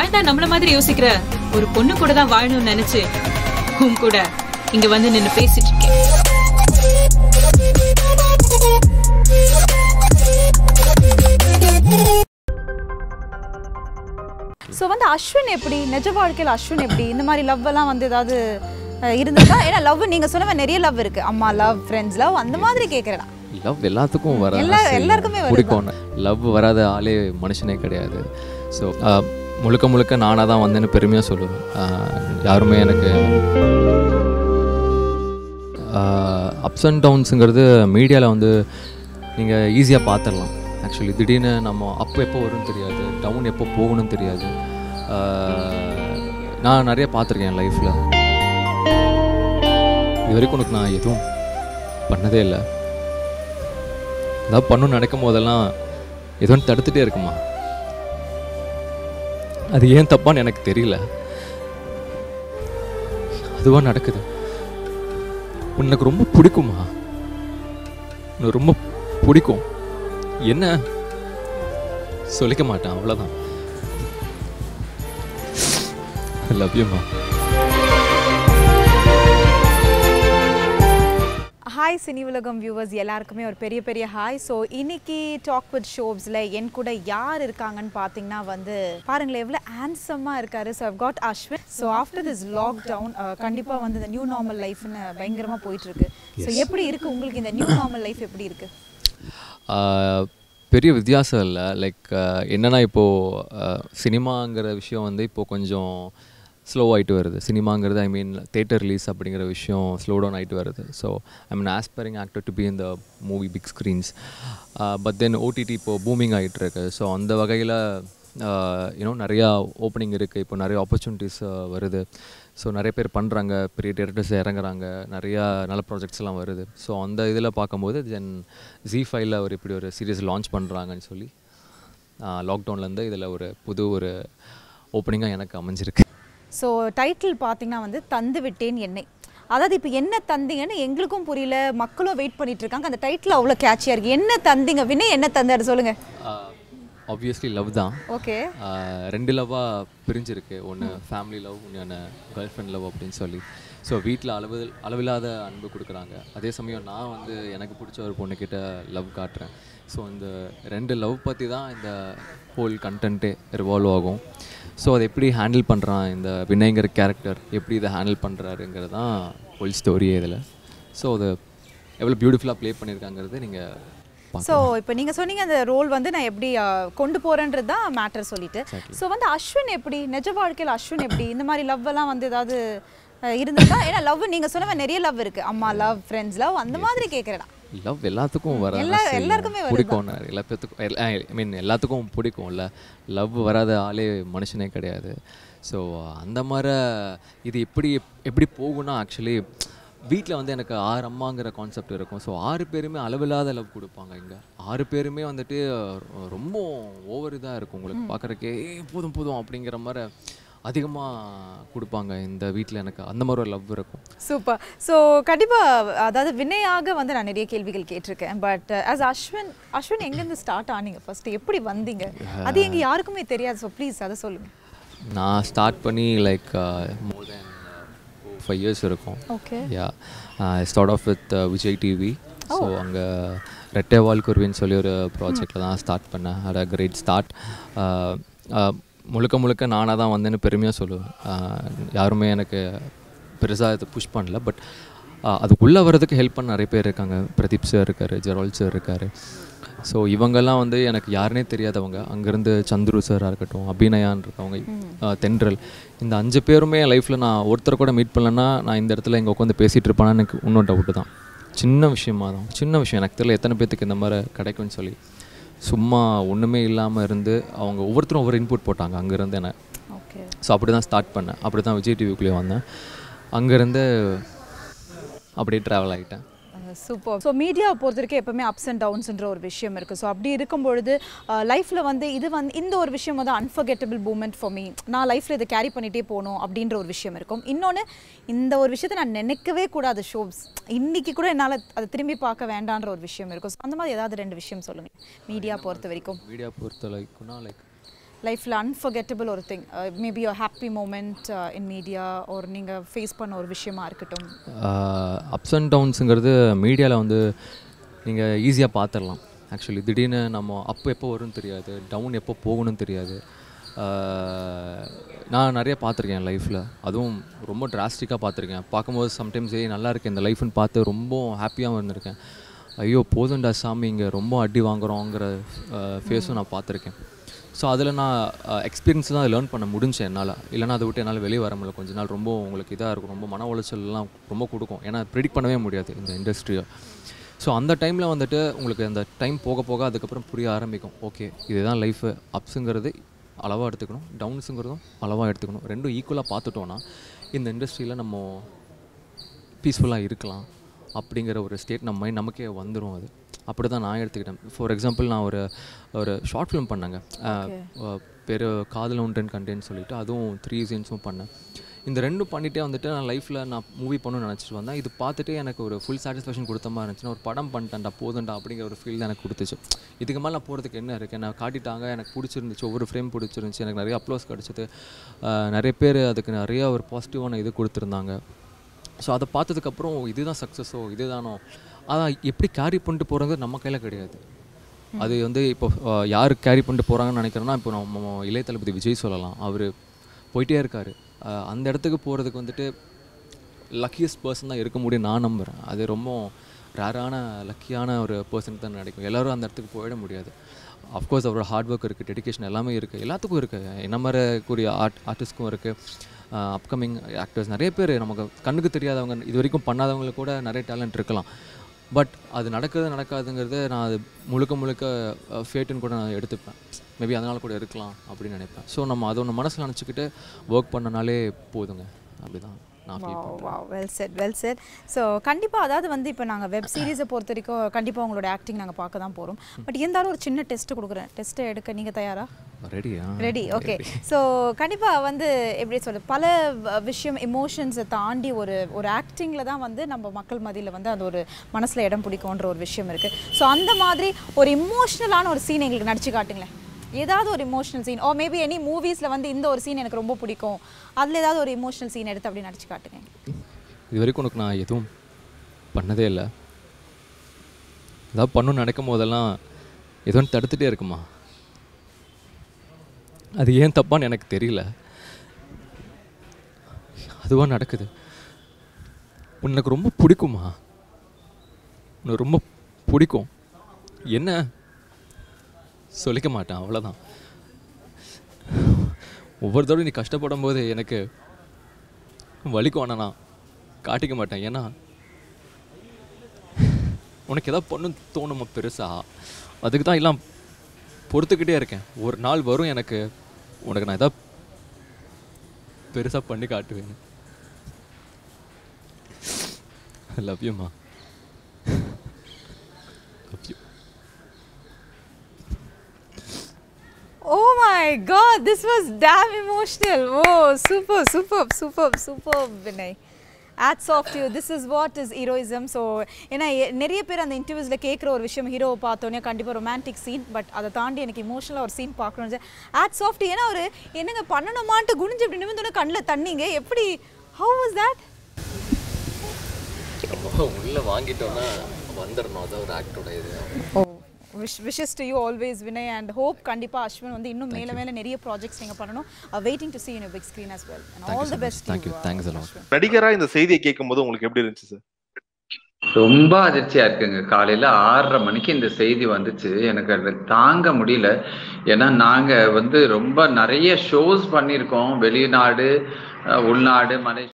நான் தான் நம்மள மாதிரி யோசிக்கிற ஒரு பொண்ணு கூட தான் வாழணும்னு நினைச்சு உன் கூட இங்க வந்து நின்னு பேசிட்டு இருக்கேன் ஸோ வந்து அஸ்வின் எப்படி நிஜ வாழ்க்கையில் அஸ்வின் எப்படி இந்த மாதிரி லவ் எல்லாம் வந்து ஏதாவது அஹ், இருந்திருக்கா ஏன்னா லவ் நீங்க சொன்ன மாதிரி நிறைய லவ் இருக்கு அம்மா லவ் ஃப்ரெண்ட்ஸ் லவ் அந்த மாதிரி கேட்குறேன் லவ் எல்லாத்துக்கும் வர எல்லா- எல்லாருக்குமே வருது. பிடிக்கும் லவ் வராத ஆளே மனுஷனே கிடையாது ஸோ முழுக்க முழுக்க நானாக தான் வந்தேன்னு பெருமையாக சொல்லுவேன் ஆஹ், யாருமே எனக்கு அப்ஸ் அண்ட் டவுன்ஸுங்கிறது மீடியாவில் வந்து நீங்கள் ஈஸியாக பார்த்துடலாம் ஆக்சுவலி திடீர்னு நம்ம அப் எப்போ வரும்னு தெரியாது டவுன் எப்போ போகணும்னு தெரியாது ஆஹ், நான் நிறைய பார்த்துருக்கேன் என் லைஃப்பில் இது வரைக்கும் உனக்கு நான் எதுவும் பண்ணதே இல்லை ஏதாவது பண்ணணும்னு நினைக்கும் போதெல்லாம் ஏதோ ஒன்று தடுத்துட்டே இருக்குமா அது ஏன் தப்பான்னு எனக்கு தெரியல அதுவா நடக்குது உனக்கு ரொம்ப பிடிக்குமா உனக்கு ரொம்ப பிடிக்கும் என்ன சொல்லிக்க மாட்டேன் அவ்வளோதான் லவ் யூமா ஹாய் சினி உலகம் வியூவர்ஸ் எல்லாருக்குமே ஒரு பெரிய பெரிய ஹாய் ஸோ இன்னைக்கு டாக் வித் ஷோப்ஸில் என் கூட யார் இருக்காங்கன்னு பார்த்தீங்கன்னா வந்து பாருங்களேன் எவ்வளோ ஹேண்ட்ஸமாக இருக்காரு so I've got Ashwin so after this lockdown கண்டிப்பாக வந்து இந்த நியூ நார்மல் லைஃப்னு பயங்கரமாக போயிட்டு இருக்கு ஸோ எப்படி இருக்கு உங்களுக்கு இந்த நியூ நார்மல் லைஃப் எப்படி இருக்கு ஆஹ் பெரிய வித்தியாசம் இல்லை லைக் என்னன்னா இப்போது சினிமாங்கிற விஷயம் வந்து இப்போது கொஞ்சம் ஸ்லோ ஆகிட்டு வருது சினிமாங்கிறது ஐ மீன் தேட்டர் ரிலீஸ் அப்படிங்கிற விஷயம் ஸ்லோ டவுன் ஆகிட்டு வருது so I mean aspiring actor to be in the movie big screens but then OTT இப்போது பூமிங் ஆகிட்டு இருக்கு ஸோ அந்த வகையில் யூனோ நிறையா ஓப்பனிங் இருக்குது இப்போ நிறைய ஆப்பர்ச்சுனிட்டிஸ் வருது ஸோ நிறைய பேர் பண்ணுறாங்க பெரிய டேரக்டர்ஸ் இறங்குறாங்க நிறையா நல்ல ப்ராஜெக்ட்ஸ்லாம் வருது ஸோ அந்த இதில் பார்க்கும்போது தென் ஜி ஃபைவ்ல ஒரு இப்படி ஒரு சீரியஸ் லான்ச் பண்ணுறாங்கன்னு சொல்லி லாக்டவுன்லேருந்து இதில் ஒரு புது ஒரு ஓப்பனிங்காக எனக்கு அமைஞ்சிருக்கு ஸோ டைட்டில் பார்த்தீங்கன்னா வந்து தந்து விட்டேன் என்னை அதாவது இப்போ என்ன தந்தீங்கன்னு எங்களுக்கும் புரியல மக்களும் வெயிட் பண்ணிட்டு இருக்காங்க அந்த டைட்டில் அவ்வளோ கேட்சியாக இருக்கு என்ன தந்தீங்க வினய் என்ன தந்தாரு சொல்லுங்க ஆப்வியஸ்லி லவ் தான் ஓகே ஆஹ் ரெண்டு லவ்வாக பிரிஞ்சிருக்கு ஒன்று ஃபேமிலி லவ் ஒன்று கேர்ள் ஃப்ரெண்ட் லவ் அப்படின்னு சொல்லி ஸோ வீட்டில் அளவு அளவில்லாத அன்பு கொடுக்குறாங்க அதே சமயம் நான் வந்து எனக்கு பிடிச்ச ஒரு பொண்ணுக்கிட்ட லவ் காட்டுறேன் ஸோ இந்த ரெண்டு லவ் பற்றி தான் இந்த ஹோல் கண்டென்ட்டே ரிவால்வ் ஆகும் ஸோ அதை எப்படி ஹேண்டில் பண்ணுறான் இந்த வினய்ங்கிற கேரக்டர் எப்படி இதை ஹேண்டில் பண்ணுறாருங்கிறது தான் ஹோல் ஸ்டோரியே இதில் ஸோ அதை எவ்வளோ பியூட்டிஃபுல்லாக ப்ளே பண்ணியிருக்காங்கிறது நீங்கள் ஸோ இப்போ நீங்கள் சொன்னீங்க அந்த ரோல் வந்து நான் எப்படி ஆ, கொண்டு போகிறேன்றது தான் மேட்டர் சொல்லிட்டு ஸோ வந்து அஸ்வின் எப்படி நிஜ வாழ்க்கையில் அஸ்வின் எப்படி இந்த மாதிரி லவ் எல்லாம் வந்து ஏதாவது அஹ், இருந்திருக்கா ஏன்னா லவ் நீங்கள் சொன்ன மாதிரி நிறைய லவ் இருக்கு அம்மா லவ் ஃப்ரெண்ட்ஸ் லவ் அந்த மாதிரி கேட்குறேன் லவ் எல்லாத்துக்கும் வர எல்லா- எல்லாருக்குமே வருது பிடிக்கும் எல்லா பேத்துக்கும் ஐ மீன் எல்லாத்துக்கும் பிடிக்கும்ல லவ் வராத ஆளே மனுஷனே கிடையாது ஸோ அந்த மாதிரி இது எப்படி எப்படி போகும்னா ஆக்சுவலி வீட்டில் வந்து எனக்கு ஆறு அம்மாங்கிற கான்செப்ட் இருக்கும் ஸோ ஆறு பேருமே அளவில்லாத லவ் கொடுப்பாங்க இங்கே ஆறு பேருமே வந்துட்டு ரொ- ரொம்ப ஓவர் இதாக இருக்கும் உங்களுக்கு பார்க்குறக்கே போதும் போதும் அப்படிங்கிற மாதிரி அதிகமாக கொடுப்பாங்க இந்த வீட்டில் எனக்கு அந்த மாதிரி ஒரு லவ் இருக்கும் சூப்பர் ஸோ கண்டிப்பாக அதாவது வினையாக வந்து நான் நிறைய கேள்விகள் கேட்டிருக்கேன் பட் as அஸ்வின் அஸ்வின் எங்கேருந்து ஸ்டார்ட் ஆனீங்க ஃபர்ஸ்ட் எப்படி வந்தீங்க அது எங்க யாருக்குமே தெரியாது ஸோ ப்ளீஸ் அதை சொல்லுங்க நான் ஸ்டார்ட் பண்ணி like more then five years இருக்கும் okay yeah start off with Vijay TV so அங்கே ரெட்டைவால் குருவின்னு சொல்லி ஒரு ப்ராஜெக்டில் தான் ஸ்டார்ட் பண்ணேன் அட் அ கிரேட் ஸ்டார்ட் முழுக்க முழுக்க நானாக தான் வந்தேன்னு பெருமையாக சொல்லுவேன் ஆஹ் யாருமே எனக்கு பெருசாக இது புஷ் பண்ணல பட் அதுக்குள்ளே வர்றதுக்கு ஹெல்ப் பண்ண நிறைய பேர் இருக்காங்க பிரதீப் சார் இருக்கார் ஜெரால் சார் இருக்கார் ஸோ இவங்கெல்லாம் வந்து எனக்கு யாருனே தெரியாதவங்க அங்கேருந்து சந்துரு சாராக இருக்கட்டும் அபிநயான் இருக்கவங்க ஆஹ் தென்றல் இந்த அஞ்சு பேருமே என் லைஃப்பில் நான் ஒருத்தர் கூட மீட் பண்ணலன்னா நான் இந்த இடத்துல இங்கே உட்காந்து பேசிகிட்டு இருப்பேனா எனக்கு இன்னும் டவுட்டு தான் சின்ன விஷயமா தான் சின்ன விஷயம் எனக்கு தெரியல எத்தனை பேத்துக்கு இந்த மாதிரி கிடைக்கும்னு சொல்லி சும்மா ஒன்றுமே இல்லாமல் இருந்து அவங்க ஒவ்வொருத்தரும் ஒவ்வொரு இன்புட் போட்டாங்க அங்கேருந்து என்ன ஓகே ஸோ அப்படி தான் ஸ்டார்ட் பண்ணேன் அப்படி தான் விஜய் டிவிக்குள்ளேயே வந்தேன் அங்கேருந்து அப்படியே ட்ராவல் ஆகிட்டேன் சூப்பர் ஸோ மீடியாவை பொறுத்த வரைக்கும் எப்பவுமே அப்ஸ் அண்ட் டவுன்ஸ்ன்ற ஒரு விஷயம் இருக்குது ஸோ அப்படி இருக்கும் பொழுது லைஃப்பில் வந்து இது வந்து இந்த ஒரு விஷயம் வந்து அன்ஃபர்கெட்டபிள் மூமெண்ட் ஃபார் மீ நான் லைஃப்பில் இதை கேரி பண்ணிகிட்டே போகணும் அப்படின்ற ஒரு விஷயம் இருக்கும் இன்னொன்று இந்த ஒரு விஷயத்தை நான் நினைக்கவே கூடாது ஷோப்ஸ் இன்னைக்கு கூட என்னால் அதை திரும்பி பார்க்க வேண்டான்ற ஒரு விஷயம் இருக்கும் ஸோ அந்த மாதிரி ஏதாவது ரெண்டு விஷயம் சொல்லுங்கள் மீடியா பொறுத்த வரைக்கும் மீடியா பொறுத்த வரைக்கும்னா லைக் லைஃப்பில் அன்ஃபர்கெட்டபிள் ஒரு திங் மேபி ஒரு ஹாப்பி மூமெண்ட் இன் மீடியா ஒரு நீங்கள் ஃபேஸ் பண்ண ஒரு விஷயமா இருக்கட்டும் அப்ஸ் அண்ட் டவுன்ஸுங்கிறது மீடியாவில் வந்து நீங்கள் ஈஸியாக பார்த்துடலாம் ஆக்சுவலி திடீர்னு நம்ம அப் எப்போ வரும்னு தெரியாது டவுன் எப்போ போகணும்னு தெரியாது ஆஹ் நான் நிறைய பார்த்துருக்கேன் என் லைஃப்பில் அதுவும் ரொம்ப டிராஸ்டிக்காக பார்த்துருக்கேன் பார்க்கும்போது சம்டைம்ஸ் ஏய் நல்லா இருக்கு இந்த லைஃப்னு பார்த்து ரொம்ப ஹாப்பியாகவும் இருந்திருக்கேன் ஐயோ போதும்டா சாமி இங்கே ரொம்ப அடி வாங்குறோங்கிற ஃபேஸும் நான் பார்த்துருக்கேன் ஸோ அதில் நான் எக்ஸ்பீரியன்ஸ் தான் லேர்ன் பண்ண முடிஞ்சு என்னால் இல்லைனா அதை விட்டு என்னால் வெளியே வர முடியல கொஞ்ச நாள் ரொம்ப உங்களுக்கு இதாக இருக்கும் ரொம்ப மன உளைச்சல்லாம் ரொம்ப கொடுக்கும் ஏன்னா ப்ரிடிக்ட் பண்ணவே முடியாது இந்த இண்டஸ்ட்ரியை ஸோ அந்த டைமில் வந்துட்டு உங்களுக்கு அந்த டைம் போக போக அதுக்கப்புறம் புரிய ஆரம்பிக்கும் ஓகே இதுதான் லைஃபு அப்ஸுங்கிறது அளவாக எடுத்துக்கணும் டவுன்ஸுங்கிறதும் அளவாக எடுத்துக்கணும் ரெண்டும் ஈக்குவலாக பார்த்துட்டோன்னா இந்த இண்டஸ்ட்ரியில் நம்ம பீஸ்ஃபுல்லாக இருக்கலாம் அப்படிங்கிற ஒரு ஸ்டேட் நம்ம மைண்ட் நமக்கே வந்துடும் அது அப்படி தான் நான் எடுத்துக்கிட்டேன் ஃபார் எக்ஸாம்பிள் நான் ஒரு ஒரு ஷார்ட் ஃபிலிம் பண்ணேங்க அஹ் பேர் காதல் ஒன்றன் கண்டேன்னு சொல்லிட்டு அதுவும் த்ரீ சீன்ஸும் பண்ணேன் இந்த ரெண்டும் பண்ணிட்டே வந்துட்டு நான் லைஃப்பில் நான் மூவி பண்ணணும்னு நினச்சிட்டு வந்தேன் இது பார்த்துட்டு எனக்கு ஒரு ஃபுல் சாட்டிஸ்ஃபேக்ஷன் கொடுத்த மாதிரி இருந்துச்சுன்னா ஒரு படம் பண்ணிட்டேன்டா போதும்டா அப்படிங்கிற ஒரு ஃபீல் தான் எனக்கு கொடுத்துச்சு இதுக்கு மேலே நான் போகிறதுக்கு என்ன இருக்குது நான் காட்டிட்டாங்க எனக்கு பிடிச்சிருந்துச்சு ஒவ்வொரு ஃப்ரேம் பிடிச்சிருந்துச்சு எனக்கு நிறைய அப்ளோஸ் கிடச்சிது நிறைய பேர் அதுக்கு நிறைய ஒரு பாசிட்டிவான இது கொடுத்துருந்தாங்க ஸோ அதை பார்த்ததுக்கப்புறம் இதுதான் சக்ஸஸோ இதுதானோ அதான் எப்படி கேரி பண்ணிட்டு போகிறது நம்ம கையில் கிடையாது அது வந்து இப்போ அஹ், யார் கேரி பண்ணிட்டு போகிறாங்கன்னு நினைக்கிறேன்னா இப்போ நம்ம இளைய தளபதி விஜய் சொல்லலாம் அவர் போயிட்டே இருக்கார் அந்த இடத்துக்கு போகிறதுக்கு வந்துட்டு லக்கியஸ்ட் பர்சன் தான் இருக்க முடியும் நான் நம்புகிறேன் அது ரொம்ப ரேரான லக்கியான ஒரு பர்சனுக்கு தான் கிடைக்கும் எல்லாரும் அந்த இடத்துக்கு போயிட முடியாது அஃப்கோர்ஸ் அவரோட ஹார்ட் ஒர்க் இருக்குது டெடிகேஷன் எல்லாமே இருக்குது எல்லாத்துக்கும் இருக்குது என்ன மாதிரி கூடிய ஆர்ட் ஆர்டிஸ்ட்க்கும் இருக்குது அப்கமிங் ஆக்டர்ஸ் நிறைய பேர் நமக்கு கண்ணுக்கு தெரியாதவங்க இது வரைக்கும் பண்ணாதவங்களுக்கு கூட நிறைய டேலண்ட் இருக்கலாம் பட் அது நடக்கிறது நடக்காதுங்கிறது நான் அது முழுக்க முழுக்க ஃபேட்டுன்னு கூட நான் எடுத்துப்பேன் மேபி அதனால கூட இருக்கலாம் அப்படின்னு நினைப்பேன் ஸோ நம்ம அதை ஒன்று மனசில் நினச்சிக்கிட்டு ஒர்க் பண்ணனாலே போதுங்க அப்படிதான் நான் feel wow wow well said well said so கண்டிப்பாக அதாவது வந்து இப்போ நாங்கள் வெப் சீரிஸை பொறுத்த வரைக்கும் கண்டிப்பாக உங்களோட ஆக்டிங் நாங்கள் பார்க்க தான் போகிறோம் பட் இருந்தாலும் ஒரு சின்ன டெஸ்ட் கொடுக்குறேன் டெஸ்ட்டை எடுக்க நீங்கள் தயாரா ரெடியா ரெடி ஓகே ஸோ கண்டிப்பாக வந்து எப்படி சொல்றது பல வ- விஷயம் எமோஷன்ஸை தாண்டி ஒரு ஒரு ஆக்டிங்கில் தான் வந்து நம்ம மக்கள் மத்தியில் வந்து அது ஒரு மனசில் இடம் பிடிக்கும்ன்ற ஒரு விஷயம் இருக்குது ஸோ அந்த மாதிரி ஒரு இமோஷ்னலான ஒரு சீன் எங்களுக்கு நடிச்சு காட்டுங்களேன் ஏதாவது ஒரு emotional scene oh maybe any மூவிஸில் வந்து இந்த ஒரு சீன் எனக்கு ரொம்ப பிடிக்கும் அதில் ஏதாவது ஒரு இமோஷனல் சீன் எடுத்து அப்படி நடிச்சு காட்டுங்க இது வரைக்கும் உனக்கு நான் எதுவும் பண்ணதே இல்லை ஏதாவது பண்ணணும்னு நினைக்கும் போதெல்லாம் ஏதோ ஒன்று தடுத்துட்டே இருக்குமா அது ஏன் தப்பான்னு எனக்கு தெரியல அதுவாக நடக்குது உனக்கு ரொம்ப பிடிக்குமா உனக்கு ரொம்ப பிடிக்கும் என்ன சொல்லிக்க மாட்டேன் அவ்வளோதான் ஒவ்வொரு தடவை நீ கஷ்டப்படும் போது எனக்கு வலிக்கும் ஆனால் நான் காட்டிக்க மாட்டேன் ஏன்னா உனக்கு ஏதாவது பொண்ணு தோணுமா பெருசா அதுக்கு தான் எல்லாம் பொறுத்துக்கிட்டே இருக்கேன் ஒரு நாள் வரும் எனக்கு உனக்கு நான் ஏதாவது பெருசாக பண்ணி காட்டுவேன் லவ் யூமா love you Oh my god, this was damn emotional. Oh, super, super, super, super, Vinay. Hats off to you. This is what is heroism. So ஏன்னா எ- நிறைய பேர் அந்த இன்டர்வியூஸில் கேட்குற ஒரு விஷயம் ஹீரோவை பார்த்தோன்னே கண்டிப்பாக ரொமான்டிக் சீன் பட் அதை தாண்டி எனக்கு இமோஷனலாக ஒரு சீன் பார்க்கணும் ஹேட்ஸ் ஆஃப் டு ஏன்னா ஒரு என்னங்க பண்ணணுமான்ட்டு குனிஞ்சு இப்படி நிமிந்தோன்னே கண்ணில் தண்ணிங்க எப்படி ஹவு வாஸ் தட் உள்ளே வாங்கிட்டோன்னா வந்துடணும் அதான் ஒரு ஆக்டோட இது oh wish wishes to you always Vinay and hope கண்டிப்பாக அஸ்வின் வந்து இன்னும் மேலே மேலே நிறைய ப்ராஜெக்ட்ஸ் நீங்கள் பண்ணணும் waiting to see you in a big screen as well and all the best to thank you you, uh, thanks a lot Ashwin. நடிகரா இந்த செய்தியை கேட்கும்போது உங்களுக்கு எப்படி இருந்துச்சு சார் ரொம்ப அதிர்ச்சியா இருக்குங்க காலையில ஆறரை மணிக்கு இந்த செய்தி வந்துச்சு எனக்கு அதை தாங்க முடியல ஏன்னா நாங்க வந்து ரொம்ப நிறைய ஷோஸ் பண்ணியிருக்கோம் வெளிநாடு அஹ் உள்நாடு மலை